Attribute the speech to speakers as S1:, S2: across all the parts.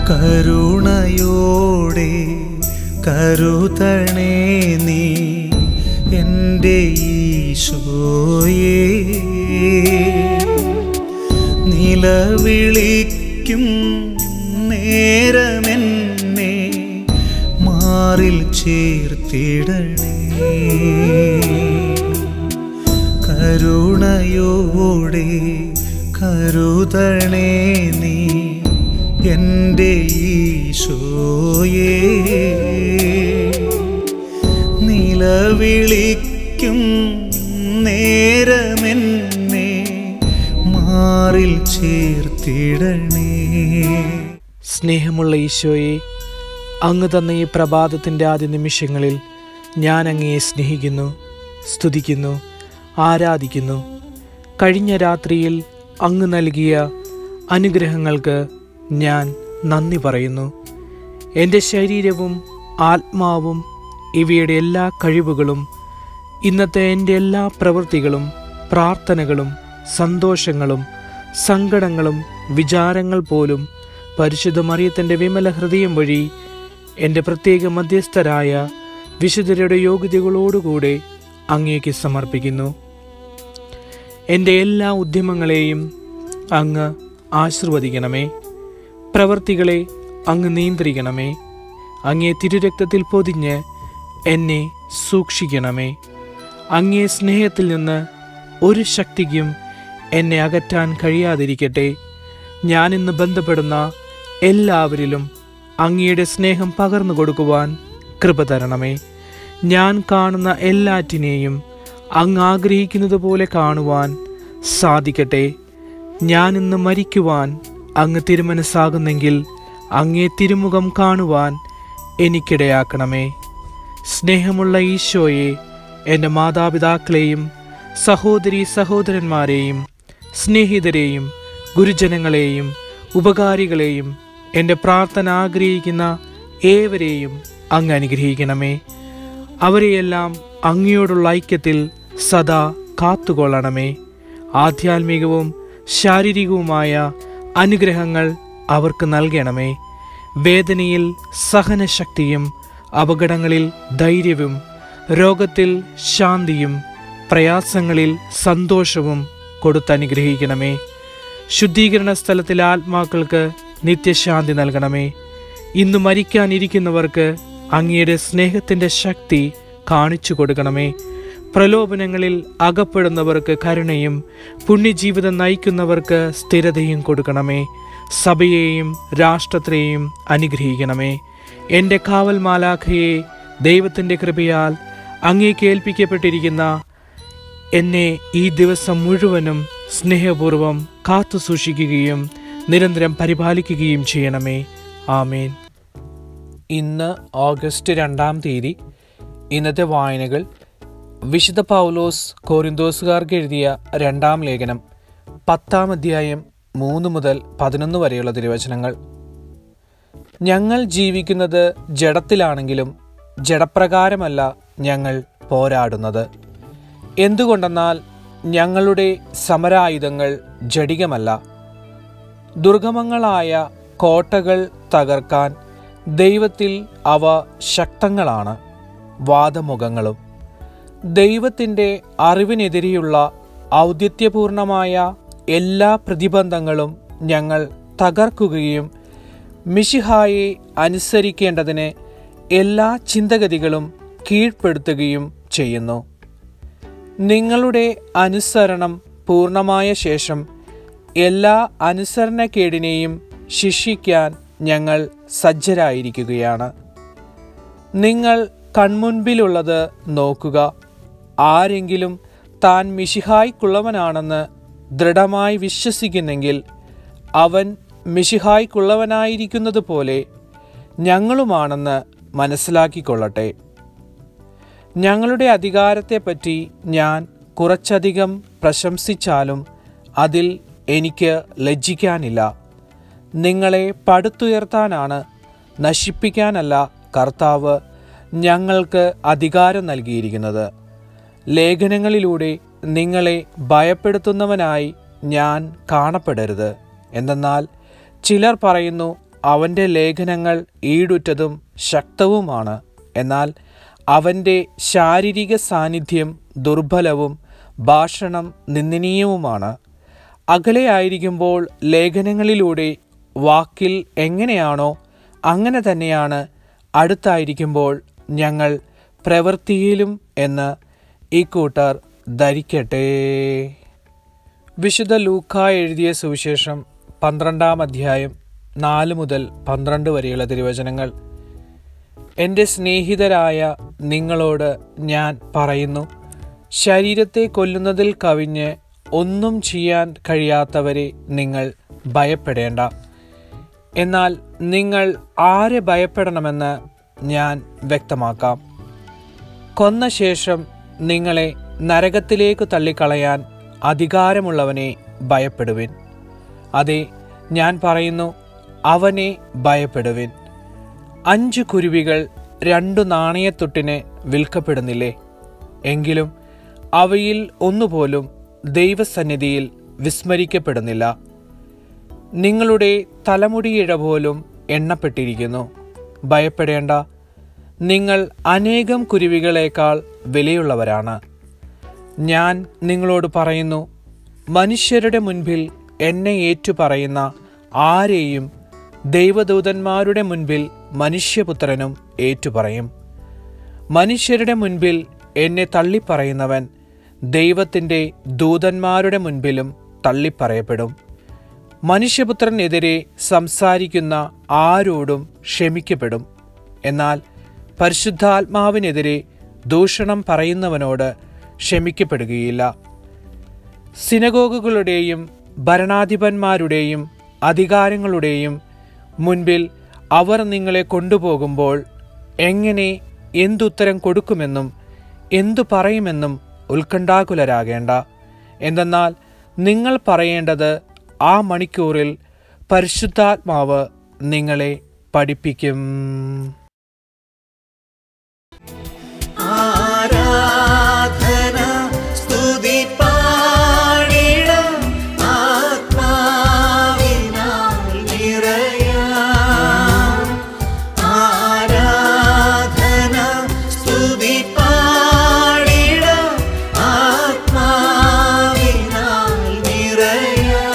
S1: കരുണയോടെ കരുതണേ നീ എൻ്റെ ഈശോയേ നിലവിളിക്കും നേരമെന്നെ മാറിൽ ചേർത്തിടണേ കരുണയോടെ കരുതണേ നീ എൻ്റെ ഈശോയേ നിലവിളിക്കും നേരമെന്നെ മാറിൽ ചേർത്തിടണേ
S2: സ്നേഹമുള്ള ഈശോയെ അങ്ങ് തന്ന ഈ പ്രഭാതത്തിൻ്റെ ആദ്യ നിമിഷങ്ങളിൽ ഞാൻ അങ്ങയെ സ്നേഹിക്കുന്നു സ്തുതിക്കുന്നു ആരാധിക്കുന്നു കഴിഞ്ഞ രാത്രിയിൽ അങ്ങ് നൽകിയ അനുഗ്രഹങ്ങൾക്ക് ഞാൻ നന്ദി പറയുന്നു എൻ്റെ ശരീരവും ആത്മാവും ഇവയുടെ എല്ലാ കഴിവുകളും ഇന്നത്തെ എൻ്റെ എല്ലാ പ്രവൃത്തികളും പ്രാർത്ഥനകളും സന്തോഷങ്ങളും സങ്കടങ്ങളും വിചാരങ്ങൾ പോലും പരിശുദ്ധ മറിയത്തിൻ്റെ വിമല ഹൃദയം വഴി എൻ്റെ പ്രത്യേക മധ്യസ്ഥരായ വിശുദ്ധരുടെ യോഗ്യതകളോടുകൂടെ അങ്ങേക്ക് സമർപ്പിക്കുന്നു എൻ്റെ എല്ലാ ഉദ്യമങ്ങളെയും അങ്ങ് ആശീർവദിക്കണമേ പ്രവർത്തികളെ അങ്ങ് നിയന്ത്രിക്കണമേ അങ്ങേ തിരുരക്തത്തിൽ പൊതിഞ്ഞ് എന്നെ സൂക്ഷിക്കണമേ അങ്ങേ സ്നേഹത്തിൽ നിന്ന് ഒരു ശക്തിക്കും എന്നെ അകറ്റാൻ കഴിയാതിരിക്കട്ടെ ഞാനിന്ന് ബന്ധപ്പെടുന്ന എല്ലാവരിലും അങ്ങയുടെ സ്നേഹം പകർന്നു കൊടുക്കുവാൻ കൃപ തരണമേ ഞാൻ കാണുന്ന എല്ലാറ്റിനെയും അങ്ങ് ആഗ്രഹിക്കുന്നത് പോലെ കാണുവാൻ സാധിക്കട്ടെ ഞാനിന്ന് മരിക്കുവാൻ അങ്ങ് തിരുമനസ്സാകുന്നെങ്കിൽ അങ്ങേ തിരുമുഖം കാണുവാൻ എനിക്കിടയാക്കണമേ സ്നേഹമുള്ള ഈശോയെ എൻ്റെ മാതാപിതാക്കളെയും സഹോദരി സഹോദരന്മാരെയും സ്നേഹിതരെയും ഗുരുജനങ്ങളെയും ഉപകാരികളെയും എൻ്റെ പ്രാർത്ഥന ആഗ്രഹിക്കുന്ന ഏവരെയും അങ്ങ് അനുഗ്രഹിക്കണമേ അവരെയെല്ലാം അങ്ങയോടുള്ള ഐക്യത്തിൽ സദാ കാത്തുകൊള്ളണമേ ആധ്യാത്മികവും ശാരീരികവുമായ അനുഗ്രഹങ്ങൾ അവർക്ക് നൽകണമേ വേദനയിൽ സഹനശക്തിയും അപകടങ്ങളിൽ ധൈര്യവും രോഗത്തിൽ ശാന്തിയും പ്രയാസങ്ങളിൽ സന്തോഷവും കൊടുത്തനുഗ്രഹിക്കണമേ ശുദ്ധീകരണ സ്ഥലത്തിലെ ആത്മാക്കൾക്ക് നിത്യശാന്തി നൽകണമേ ഇന്ന് മരിക്കാനിരിക്കുന്നവർക്ക് അങ്ങയുടെ സ്നേഹത്തിൻ്റെ ശക്തി കാണിച്ചു കൊടുക്കണമേ പ്രലോഭനങ്ങളിൽ അകപ്പെടുന്നവർക്ക് കരുണയും പുണ്യജീവിതം നയിക്കുന്നവർക്ക് സ്ഥിരതയും കൊടുക്കണമേ സഭയെയും രാഷ്ട്രത്തെയും അനുഗ്രഹിക്കണമേ എൻ്റെ കാവൽ മാലാഖയെ ദൈവത്തിൻ്റെ കൃപയാൽ അങ്ങേക്ക് ഏൽപ്പിക്കപ്പെട്ടിരിക്കുന്ന എന്നെ ഈ ദിവസം മുഴുവനും സ്നേഹപൂർവം കാത്തു സൂക്ഷിക്കുകയും നിരന്തരം പരിപാലിക്കുകയും ചെയ്യണമേ ആമേൻ ഇന്ന് ഓഗസ്റ്റ് രണ്ടാം തീയതി ഇന്നത്തെ വായനകൾ വിശുദ്ധ പൗലോസ് കോരിന്തോസുകാർക്ക് എഴുതിയ രണ്ടാം ലേഖനം പത്താം അധ്യായം മൂന്ന് മുതൽ പതിനൊന്ന് വരെയുള്ള തിരുവചനങ്ങൾ ഞങ്ങൾ ജീവിക്കുന്നത് ജഡത്തിലാണെങ്കിലും ജഡപ്രകാരമല്ല ഞങ്ങൾ പോരാടുന്നത് എന്തുകൊണ്ടെന്നാൽ ഞങ്ങളുടെ സമരായുധങ്ങൾ ജഡികമല്ല ദുർഗമങ്ങളായ കോട്ടകൾ തകർക്കാൻ ദൈവത്തിൽ അവ ശക്തങ്ങളാണ് വാദമുഖങ്ങളും ദൈവത്തിൻ്റെ അറിവിനെതിരെയുള്ള ഔദിത്യപൂർണമായ എല്ലാ പ്രതിബന്ധങ്ങളും ഞങ്ങൾ തകർക്കുകയും മിഷിഹായെ അനുസരിക്കേണ്ടതിന് എല്ലാ ചിന്തഗതികളും കീഴ്പ്പെടുത്തുകയും ചെയ്യുന്നു നിങ്ങളുടെ അനുസരണം പൂർണ്ണമായ ശേഷം എല്ലാ അനുസരണക്കേടിനെയും ശിക്ഷിക്കാൻ ഞങ്ങൾ സജ്ജരായിരിക്കുകയാണ് നിങ്ങൾ കൺമുൻപിലുള്ളത് നോക്കുക ആരെങ്കിലും താൻ മിഷിഹായ്ക്കുള്ളവനാണെന്ന് ദൃഢമായി വിശ്വസിക്കുന്നെങ്കിൽ അവൻ മിഷിഹായ്ക്കുള്ളവനായിരിക്കുന്നത് പോലെ ഞങ്ങളുമാണെന്ന് മനസ്സിലാക്കിക്കൊള്ളട്ടെ ഞങ്ങളുടെ അധികാരത്തെപ്പറ്റി ഞാൻ കുറച്ചധികം പ്രശംസിച്ചാലും അതിൽ എനിക്ക് ലജ്ജിക്കാനില്ല നിങ്ങളെ പടുത്തുയർത്താനാണ് നശിപ്പിക്കാനല്ല കർത്താവ് ഞങ്ങൾക്ക് അധികാരം നൽകിയിരിക്കുന്നത് ലേഖനങ്ങളിലൂടെ നിങ്ങളെ ഭയപ്പെടുത്തുന്നവനായി ഞാൻ കാണപ്പെടരുത് എന്തെന്നാൽ ചിലർ പറയുന്നു അവൻ്റെ ലേഖനങ്ങൾ ഈടുറ്റതും ശക്തവുമാണ് എന്നാൽ അവൻ്റെ ശാരീരിക സാന്നിധ്യം ദുർബലവും ഭാഷണം നിന്ദനീയവുമാണ് അകലെയായിരിക്കുമ്പോൾ ലേഖനങ്ങളിലൂടെ വാക്കിൽ എങ്ങനെയാണോ അങ്ങനെ തന്നെയാണ് അടുത്തായിരിക്കുമ്പോൾ ഞങ്ങൾ പ്രവൃത്തിയിലും എന്ന് ഈ കൂട്ടർ ധരിക്കട്ടെ വിശുദ്ധ ലൂക്ക എഴുതിയ സുവിശേഷം പന്ത്രണ്ടാം അധ്യായം നാല് മുതൽ പന്ത്രണ്ട് വരെയുള്ള തിരുവചനങ്ങൾ എൻ്റെ സ്നേഹിതരായ നിങ്ങളോട് ഞാൻ പറയുന്നു ശരീരത്തെ കൊല്ലുന്നതിൽ കവിഞ്ഞ് ഒന്നും ചെയ്യാൻ കഴിയാത്തവരെ നിങ്ങൾ ഭയപ്പെടേണ്ട എന്നാൽ നിങ്ങൾ ആരെ ഭയപ്പെടണമെന്ന് ഞാൻ വ്യക്തമാക്കാം കൊന്ന ശേഷം നിങ്ങളെ നരകത്തിലേക്ക് തള്ളിക്കളയാൻ അധികാരമുള്ളവനെ ഭയപ്പെടുവിൻ അതെ ഞാൻ പറയുന്നു അവനെ ഭയപ്പെടുവിൻ അഞ്ച് കുരുവികൾ രണ്ടു നാണയത്തൊട്ടിന് വിൽക്കപ്പെടുന്നില്ലേ എങ്കിലും അവയിൽ ഒന്നുപോലും ദൈവസന്നിധിയിൽ വിസ്മരിക്കപ്പെടുന്നില്ല നിങ്ങളുടെ തലമുടിയിഴ പോലും എണ്ണപ്പെട്ടിരിക്കുന്നു ഭയപ്പെടേണ്ട നിങ്ങൾ അനേകം കുരുവികളേക്കാൾ വിലയുള്ളവരാണ് ഞാൻ നിങ്ങളോട് പറയുന്നു മനുഷ്യരുടെ മുൻപിൽ എന്നെ ഏറ്റുപറയുന്ന ആരെയും ദൈവദൂതന്മാരുടെ മുൻപിൽ മനുഷ്യപുത്രനും ഏറ്റുപറയും മനുഷ്യരുടെ മുൻപിൽ എന്നെ തള്ളിപ്പറയുന്നവൻ ദൈവത്തിൻ്റെ ദൂതന്മാരുടെ മുൻപിലും തള്ളിപ്പറയപ്പെടും മനുഷ്യപുത്രനെതിരെ സംസാരിക്കുന്ന ആരോടും ക്ഷമിക്കപ്പെടും എന്നാൽ പരിശുദ്ധാത്മാവിനെതിരെ ദൂഷണം പറയുന്നവനോട് ക്ഷമിക്കപ്പെടുകയില്ല സിനഗോഗുകളുടെയും ഭരണാധിപന്മാരുടെയും അധികാരങ്ങളുടെയും മുൻപിൽ അവർ നിങ്ങളെ കൊണ്ടുപോകുമ്പോൾ എങ്ങനെ എന്തുത്തരം കൊടുക്കുമെന്നും എന്തു പറയുമെന്നും ഉത്കണ്ഠാകുലരാകേണ്ട എന്തെന്നാൽ നിങ്ങൾ പറയേണ്ടത് ആ മണിക്കൂറിൽ പരിശുദ്ധാത്മാവ് നിങ്ങളെ പഠിപ്പിക്കും
S1: ആരാധന സ്തുതി പാടിടം ആത്മാവിനാൽ നിറയാം ആരാധന സ്തുതി പാടിടം ആത്മാവിനാൽ നിറയാം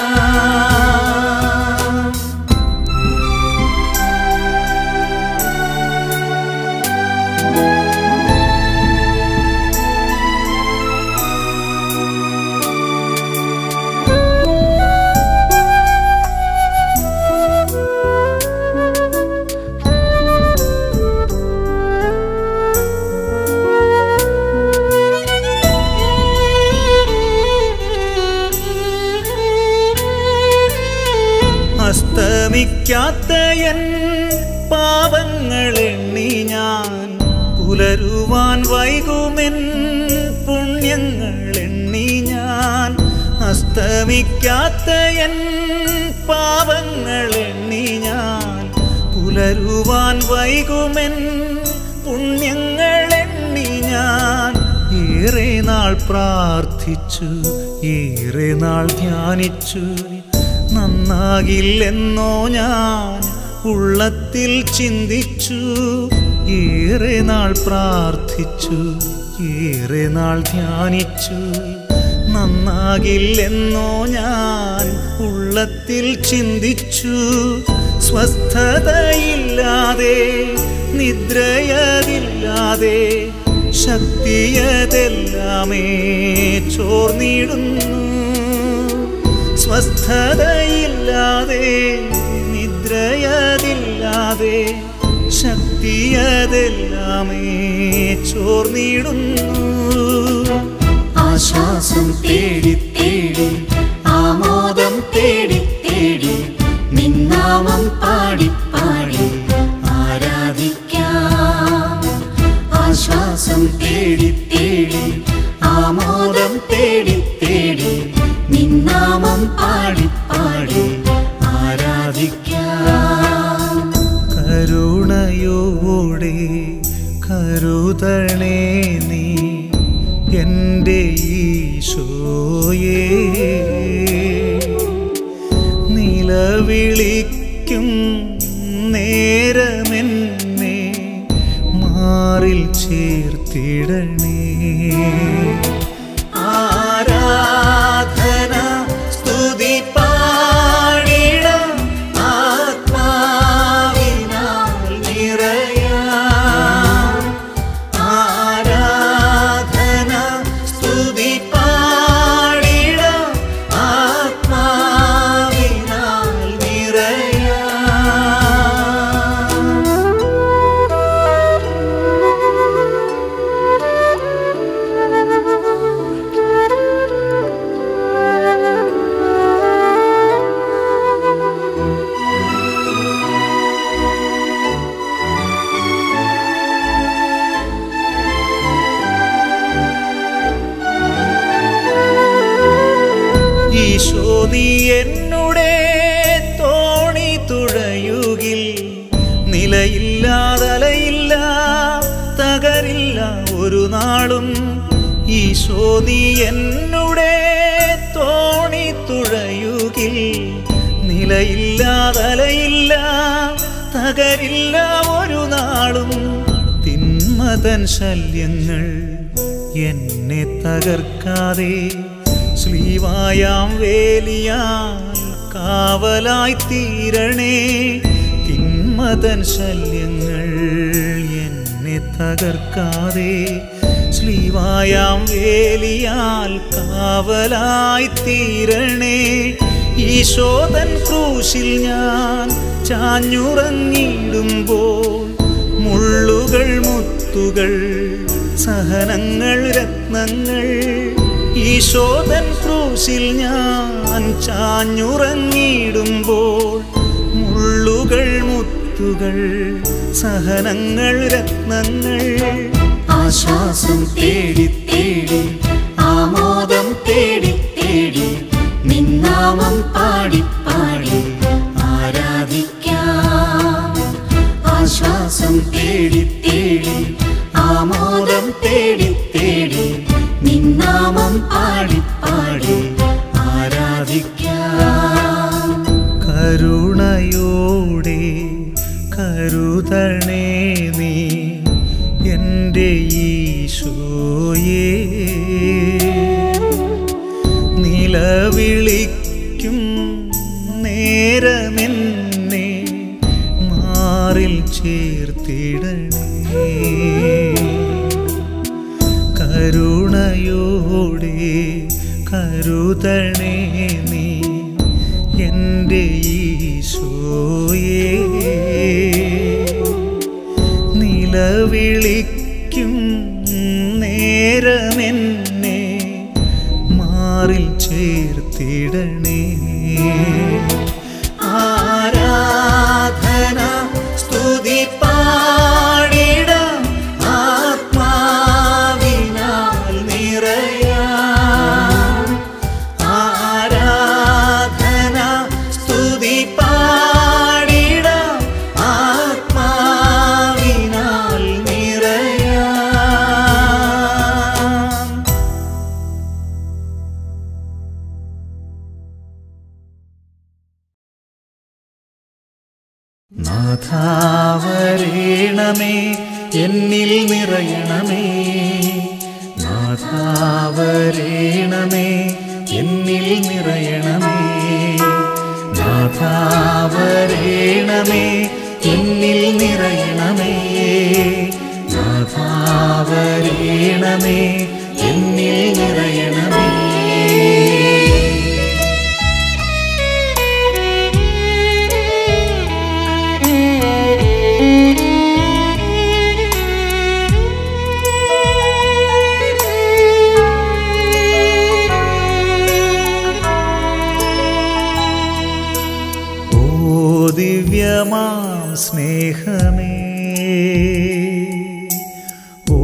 S1: അസ്തമിക്കാത്ത എൻ പാപങ്ങൾ എണ്ണി ഞാൻ പുലരുവാൻ വൈകുമെൻ പുണ്യങ്ങൾ എണ്ണി ഞാൻ അസ്തമിക്കാത്ത എൻ പാപങ്ങൾ എണ്ണി ഞാൻ പുലരുവാൻ വൈകുമെൻ പുണ്യങ്ങൾ എണ്ണി ഞാൻ ഏറെ നാൾ പ്രാർത്ഥിച്ചു ഏറെ നാൾ ധ്യാനിച്ചു നന്നാകില്ലെന്നോ ഞാൻ ഉള്ളത്തിൽ ചിന്തിച്ചു ഏറെ നാൾ പ്രാർത്ഥിച്ചു ഏറെ നാൾ ധ്യാനിച്ചു നന്നാകില്ലെന്നോ ഞാൻ ഉള്ളത്തിൽ ചിന്തിച്ചു സ്വസ്ഥതയില്ലാതെ നിദ്രയതില്ലാതെ ശക്തിയതെല്ലാമേ ചോർന്നിടുന്നു സ്വസ്ഥതയില്ലാതെ നിദ്രയതില്ലാതെ ശക്തിയതെല്ലാമേ ചോർന്നിടുന്നു
S3: ആശ്വാസം തേടി തേടി ആമോദം തേടി തേടി നിന്നാമം പാടി പാടി ആരാധിക്കാം ആശ്വാസം തേടി തേടി ആമോദം തേടി തേടി നിന്നാമം പാടി പാടി ആരാധിക്കാം
S1: കരുണയോടെ കരുതണേ നീ എൻ്റെ ഈശോയേ നിലവിളിക്കും നേരമെന്നെ മാറിൽ ചേർത്തിടണേ ആരാധന സ്തുതി പാടിടം ആത്മാവിനാൽ നിറയാം ആരാധന സ്തുതി പാടിടം ആത്മാവിനാൽ നിറയാം ഈശോ നീ എന്നുടെ തോണി തുഴയുകിൽ നിലയില്ലാതലയില്ല തകരില്ല ഒരു നാളും ഈശോ നീ എന്നുടെ തോണി തുഴയുകിൽ നിലയില്ലാതലയില്ല തകരില്ല ഒരു നാളും തിന്മതൻ ശല്യങ്ങൾ എന്നെ തകർക്കാതെ ശ്ലീവായാം വേലിയാൽ കാവലായി തീരണേ തിന്മതൻ ശല്യങ്ങൾ എന്നെ തകർക്കാതെ ശ്ലീവായാം വേലിയാൽ കാവലായി തീരണേ ഈശോതൻ ക്രൂശിൽ ഞാൻ ചാഞ്ഞുറങ്ങിടുമ്പോൾ മുള്ളുകൾ മുത്തുകൾ സഹനങ്ങൾ രത്നങ്ങൾ ഈശോതൻ ക്രൂശിൽ ഞാൻ ചാഞ്ഞുറങ്ങിടുമ്പോൾ മുള്ളുകൾ മുത്തുകൾ സഹനങ്ങൾ രത്നങ്ങൾ
S3: ആശ്വാസം തേടി തേടി ആമോദം തേടി തേടി നിന്നാമം പാടി പാടി ആരാധിക്കാം ആശ്വാസം തേടി തേടി ആമോദം തേടി തേടി നിന്നാമം പാടി പാടി ആരാധിക്കാം
S1: കരുണയോടെ കരുതണേ നീ എൻ്റെ ഈശോയേ നിലവിളിക്കും നേരമെന്നെ മാറിൽ ചേർത്തിടണേ കരുണയോടെ കരുതണേ നീ എൻ്റെ ഈശോയേ നിലവിളിക്കും നേരമെന്നെ മാറിൽ ചേർത്തിടണേ ആരാധന സ്തുതി പാടിടം ആത്മാവിനാൽ നിറയാം ആരാധന സ്തുതി പാടിടം ആത്മാവിനാൽ നിറയാം നാഥാവരേണമേ എന്നിൽ നിറയണമേ നാഥാവരേണമേ എന്നിൽ നിറയണമേ നാഥാവരേണമേ എന്നിൽ നിറയണമേ നാഥാവരേണമേ എന്നിൽ നിറയണമേ ഓ ദിവ്യമാം സ്നേഹമേ ഓ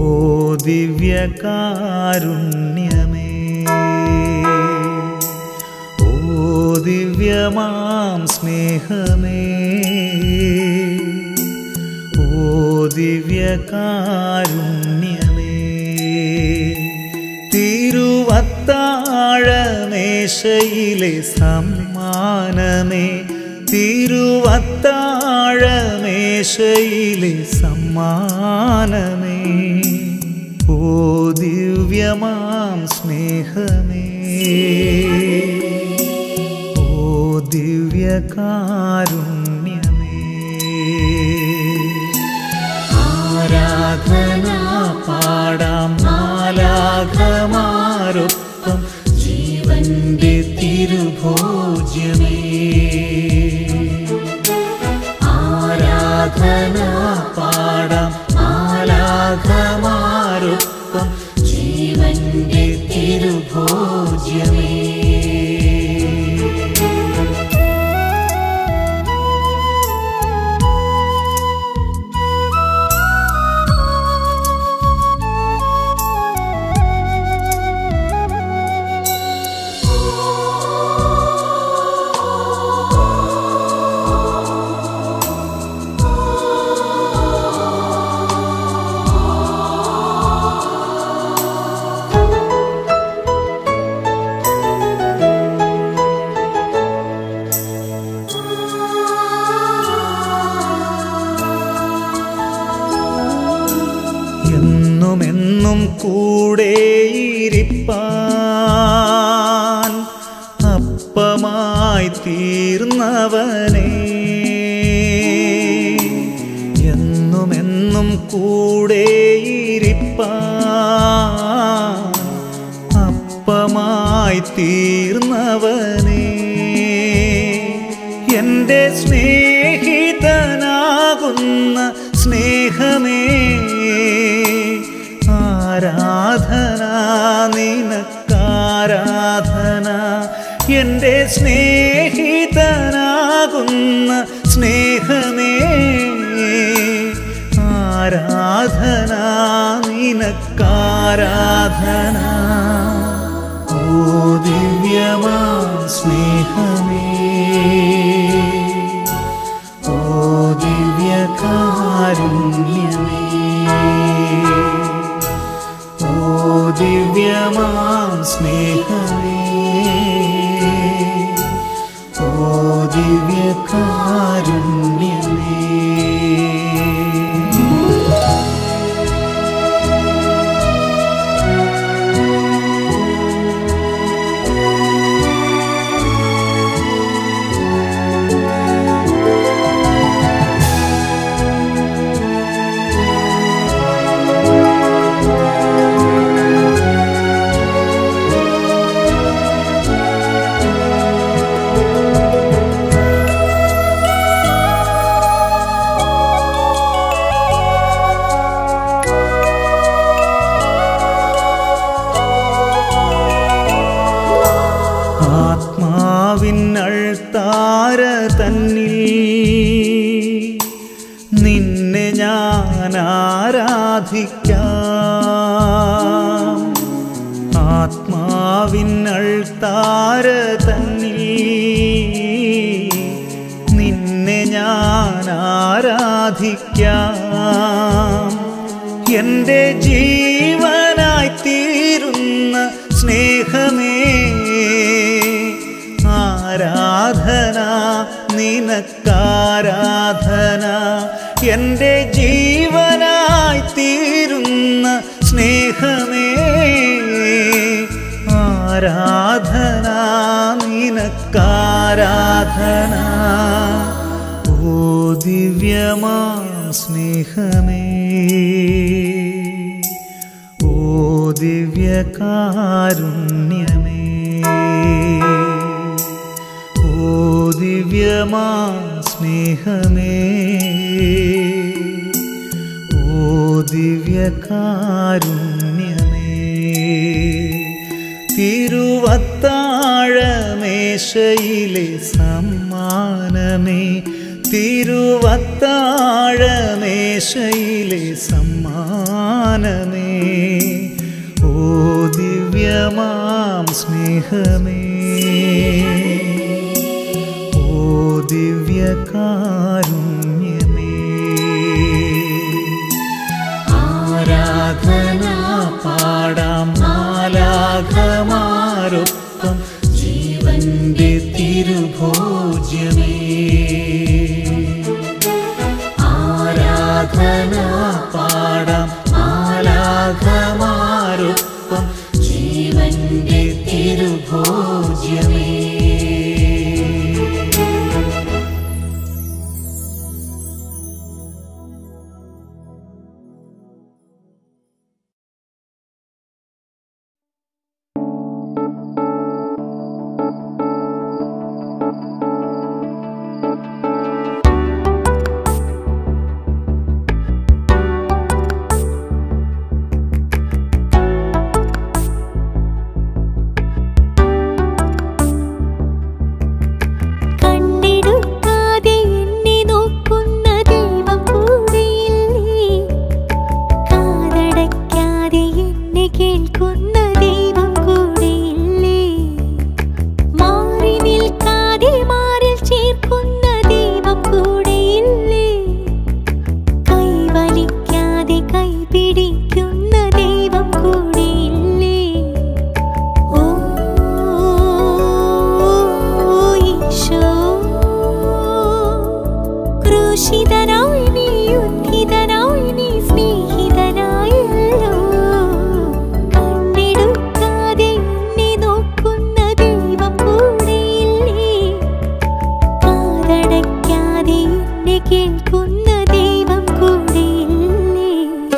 S1: ദിവ്യകാരുണ്യമേ ഓ ദിവ്യമാം സ്നേഹമേ ഓ ദിവ്യകാരുണ്യമേ തിരുവത്താഴമേശയിലെ സമ്മാനമേ തിരുവത്താഴമേശയിലെ മേശയിലെ സമ്മാനമേ ഓ ദിവ്യമാം സ്നേഹമേ ഓ ദിവ്യകാരുണ്യമേ ആരാധന പാടാം മാലാഘമാരൊപ്പം ജീവന്റെ തിരുഭോജ്യമേ ആരാധന പാടാം മാലാഘമാരൊപ്പം ജീവന്റെ തിരുഭോജ്യമേ എന്നുമെന്നും കൂടെയിരിപ്പാൻ അപ്പമായി തീർന്നവനേ എന്നുമെന്നും കൂടെയിരിപ്പാൻ അപ്പമായി തീർന്നവനേ എൻ്റെ സ്നേഹിതനാകുന്ന സ്നേഹമേ ആരാധന നിനക്കാരാധന എൻ്റെ സ്നേഹിതനാകുന്ന സ്നേഹമേ ആരാധന നിനക്കാരാധന ഓ ദിവ്യമാ സ്നേഹമേ ഓ ദിവ്യകാരുണ്യമേ ഓ ദിവ്യമാം സ്നേഹമേ ഓ ദിവ്യകാരുണ്യമേ ആത്മാവിനൾത്താര തന്നിൽ നിന്നെ ഞാൻ ആരാധിക്കാം ആത്മാവിനൾത്താര തന്നിൽ നിന്നെ ഞാൻ ആരാധിക്കാം എൻ്റെ ജീവനായി തീരുന്ന സ്നേഹമേ ആരാധന നിനക്കാരാധന എൻ്റെ ജീവനായി തീരുന്ന സ്നേഹമേ ആരാധന നിനക്കാരാധന ഓ ദിവ്യമാ സ്നേഹമേ ഓ ദിവ്യകാരുണ്യമേ ഓ ദിവ്യമാ സ്നേഹമേ ഓ ദിവ്യകാരുണ്യമേ തിരുവത്താഴമേശയിലെ സമ്മാനമേ തിരുവത്താഴമേശയിലെ സമ്മാനമേ ഓ ദിവ്യമാം സ്നേഹമേ ഓ ദിവ്യകാരുണ്യമേ ആരാധന പാടാം മാലാഘമാരൊപ്പം ജീവന്റെ തിരുഭോജ്യമേ പ്രാർത്ഥന പാടാം ആലാഘമാരൊപ്പം ജീവന്റെ തിരുഭോജ്യമേ
S3: കണ്ണെടുക്കാതെ എന്നെ നോക്കുന്ന ദൈവം കൂടെയില്ലേ കാതടയ്ക്കാതെ എന്നെ കേൾക്കുന്ന ദൈവം കൂടെയില്ലേ മാറി നിൽക്കാതെ മാറിൽ ചേർക്കുന്ന ദൈവം കൂടെയില്ലേ കൈവലിക്കാതെ കൈ പിടിക്കുന്ന ദൈവം കൂടെയില്ലേ ഓ ഈശോ ക്രൂശിതനായി നീ ഉദ്ധിതനായി നീ സ്നേഹിതനായല്ലോ കണ്ണെടുക്കാതെ എന്നെ നോക്കുന്ന ദൈവം കൂടെയില്ലേ കാതടയ്ക്കാതെ എന്നെ കേൾക്കുന്ന ദൈവം കൂടെയില്ലേ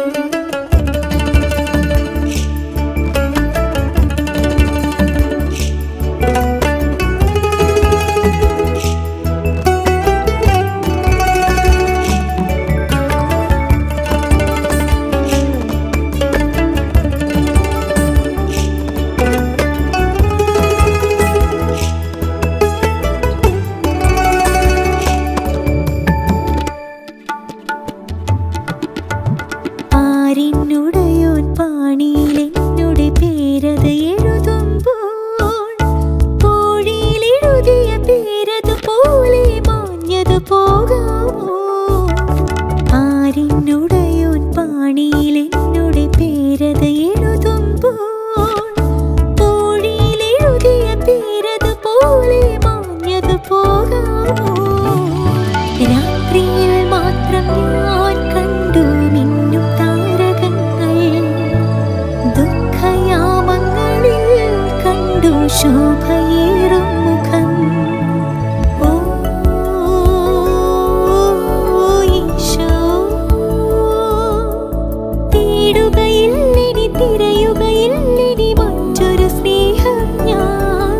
S3: ആരിന്നുടയോൻ പാണിയിലെന്നുടെ പേരത് എഴുതുമ്പോൾ കോഴിയിലെഴുതിയ പേരത് പോലെ മാഞ്ഞത് പോകാമോ ആരിന്നുടയോൻ പാണിയിലെന്നുടെ പേരത് എഴുതുമ്പോൾ കോഴിയിലെഴുതിയ പേരത് പോലെ മാഞ്ഞത് പോകാമോ രാത്രിയിൽ മാത്രം ഞാൻ കണ്ടു മിന്നും താരകങ്ങൾ ദുഃഖയാമങ്ങളിൽ കണ്ടു ശോഭയേറും മുഖം ഓ ഈശോ തേടുകയില്ലിനി തിരയുകയില്ലിനി മറ്റൊരു സ്നേഹം ഞാൻ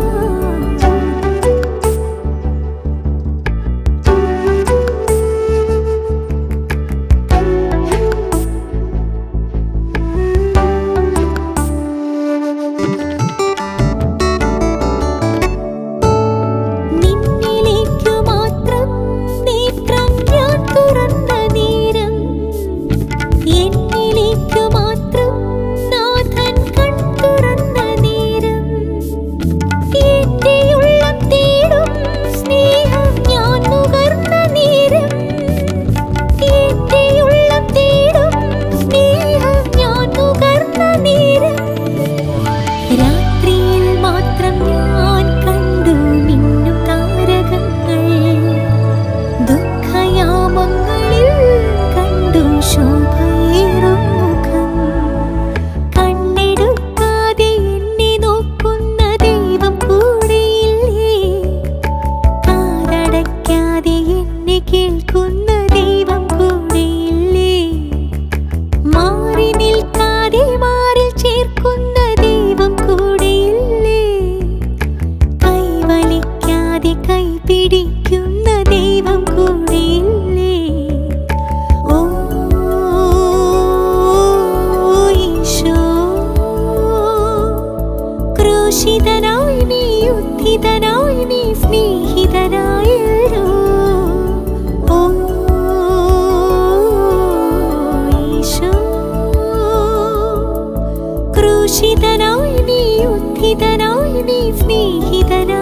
S3: നിന്നിലേക്കു മാത്രം നേത്രം ഞാൻ തുറന്ന നേരം എന്നിലേക്കു മാത്രം നാഥൻ കൺ തുറന്ന നേരം എന്റെ ഉള്ളം തേടും സ്നേഹം ഞാൻ നുകർന്ന നേരം എന്റെ ഉള്ളം തേടും സ്നേഹം ഞാൻ നുകർന്ന നേരം രാത്രിയിൽ മാത്രം ഞാൻ കണ്ടു മിന്നും താരകങ്ങൾ ദുഃഖയാമങ്ങളിൽ കണ്ടു ശോഭയേറും മുഖം കണ്ണെടുക്കാതെ എന്നെ നോക്കുന്ന ദൈവം കൂടെയില്ലേ കാതടയ്ക്കാതെ എന്നെ കേൾക്കുന്ന ദൈവം കൂടെയില്ലേ മാറി നിൽക്കാതെ മാറിൽ ചേർക്കുന്ന ദൈവം കൂടെയില്ലേ കൈവലിക്കാതെ കൈ പിടിക്കുന്ന ദൈവം കൂടെയില്ലേ ഓ ഈശോ ക്രൂശിതനായി നീ ഉദ്ധിതനായി നീ സ്നേഹിതനായല്ലോ ഓ ഈശോ ക്രൂശിതനായി നീ ഉദ്ധിതനായി നീ സ്നേഹിതനായല്ലോ കണ്ണെടുക്കാതെ എന്നെ നോക്കുന്ന ദൈവം കൂടെയില്ലേ കാതടയ്ക്കാതെ എന്നെ കേൾക്കുന്ന ദൈവം കൂടെയില്ലേ മാറി നിൽക്കാതെ മാറിൽ ചേർക്കുന്ന ദൈവം കൂടെയില്ലേ കൈവലിക്കാതെ കൈ പിടിക്കുന്ന ദൈവം കൂടെയില്ലേ ഓ ഈശോ ക്രൂശിതനായി നീ ഉദ്ധിതനായി നീ സ്നേഹിതനായല്ലോ